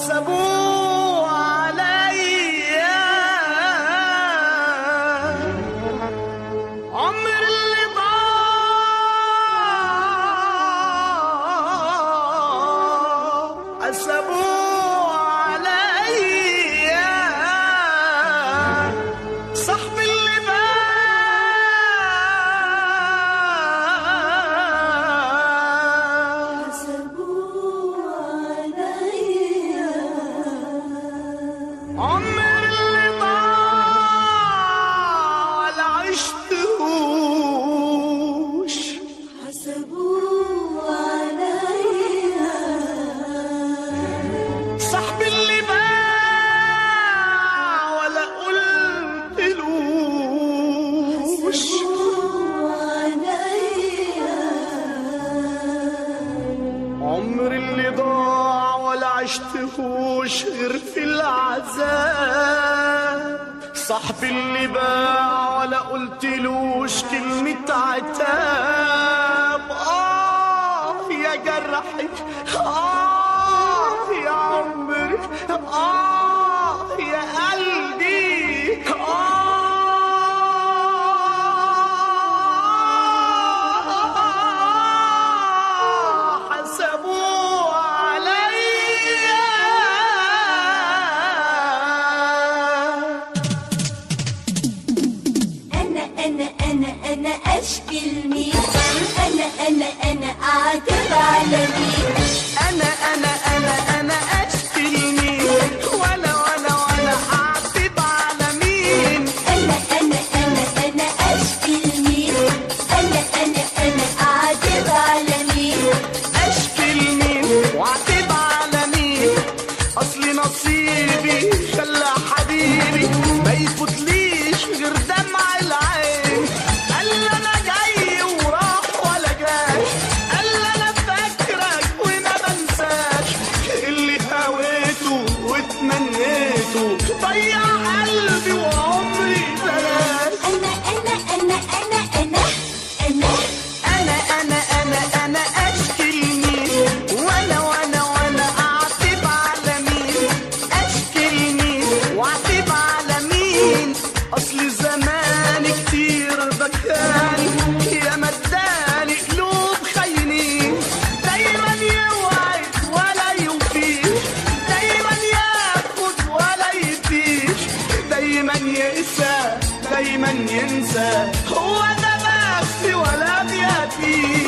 حسبوه عليا عمر اللي ضاع حسبوه عليا صاحبي اللي بقى عمر اللي ضاع ولا عشتهوش صاحبي اللي باع ولا قلتلوش عمر اللي ضاع ولا عشتهوش غير في العذاب صاحبي اللي باع ولا قلتلوش كلمة عتاب آه يا جرحي آه يا عمري آه يا قلبي آه حسبوه عليا أنا أنا أنا أنا أشكي المين أنا أنا أنا أعتب على مين انا انا انا انا اشكي لمين ولا ولا ولا اعتب على مين أنا أنا أنا أنا أشكي المين أنا أنا أنا أعتب على مين اشكي لمين واعتب على مين اصل نصيبي خلى حبيبي ما يفوتليش غير دمع العين قال لي انا جاي وراح ولا جاي قال لي انا فاكرك وما بنساش اللي هويته واتمنيته ضيع قلبي وعمري بلاش أنا أنا أنا أنا أنا أنا انا انا انا انا اشكي لمين وانا وانا وانا اعتب على مين اشكي لمين واعتب على مين اصل زمان كتير بكاني يا مداني قلوب خاينين دايما يوعد ولا يوفيش دايما ياخد ولا يديش دايما يقسى دايما ينسى هو ده بس ولا بيأتي